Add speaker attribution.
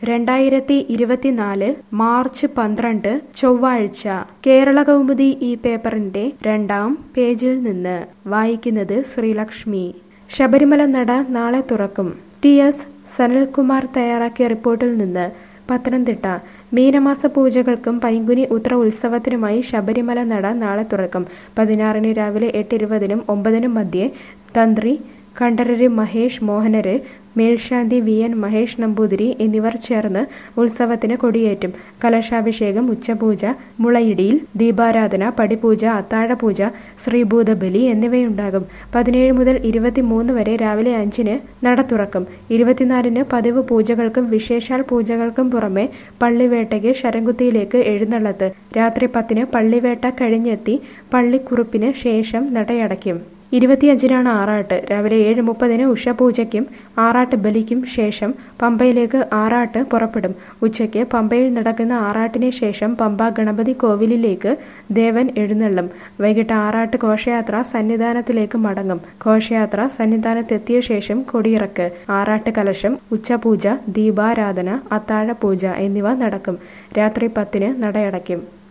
Speaker 1: രണ്ടായിരത്തി ഇരുപത്തിനാല് മാർച്ച് പന്ത്രണ്ട് ചൊവ്വാഴ്ച കേരള കൗമുദി ഈ പേപ്പറിന്റെ രണ്ടാം പേജിൽ നിന്ന് വായിക്കുന്നത് ശ്രീലക്ഷ്മി ശബരിമല നട നാളെ തുറക്കും ടി എസ് സനൽകുമാർ തയ്യാറാക്കിയ റിപ്പോർട്ടിൽ നിന്ന് പത്തനംതിട്ട മീനമാസ പൂജകൾക്കും പൈങ്കുനി ഉത്ര ഉത്സവത്തിനുമായി ശബരിമല നട നാളെ തുറക്കും പതിനാറിന് രാവിലെ എട്ട് ഇരുപതിനും ഒമ്പതിനും മധ്യേ തന്ത്രി കണ്ഠരര് മഹേഷ് മോഹനര് മേൽശാന്തി വി എൻ മഹേഷ് നമ്പൂതിരി എന്നിവർ ചേർന്ന് ഉത്സവത്തിന് കൊടിയേറ്റും കലശാഭിഷേകം ഉച്ചപൂജ മുളയിടിയിൽ ദീപാരാധന പടിപൂജ അത്താഴപൂജ ശ്രീഭൂതബലി എന്നിവയുണ്ടാകും പതിനേഴ് മുതൽ ഇരുപത്തിമൂന്ന് വരെ രാവിലെ അഞ്ചിന് നട തുറക്കും ഇരുപത്തിനാലിന് പതിവ് പൂജകൾക്കും വിശേഷാൽ പൂജകൾക്കും പുറമെ പള്ളിവേട്ടയ്ക്ക് ശരംകുത്തിയിലേക്ക് എഴുന്നള്ളത്ത് രാത്രി പത്തിന് പള്ളിവേട്ട കഴിഞ്ഞെത്തി പള്ളിക്കുറുപ്പിന് ശേഷം നടയടയ്ക്കും ഇരുപത്തിയഞ്ചിനാണ് ആറാട്ട് രാവിലെ ഏഴ് മുപ്പതിന് ഉഷപൂജയ്ക്കും ആറാട്ട് ബലിക്കും ശേഷം പമ്പയിലേക്ക് ആറാട്ട് പുറപ്പെടും ഉച്ചയ്ക്ക് പമ്പയിൽ നടക്കുന്ന ആറാട്ടിന് ശേഷം പമ്പ ഗണപതി കോവിലിലേക്ക് ദേവൻ എഴുന്നള്ളും വൈകിട്ട് ആറാട്ട് ഘോഷയാത്ര സന്നിധാനത്തിലേക്ക് മടങ്ങും ഘോഷയാത്ര സന്നിധാനത്തെത്തിയ ശേഷം കൊടിയിറക്ക് ആറാട്ട് കലശം ഉച്ചപൂജ ദീപാരാധന അത്താഴപൂജ എന്നിവ നടക്കും രാത്രി പത്തിന് നടയടയ്ക്കും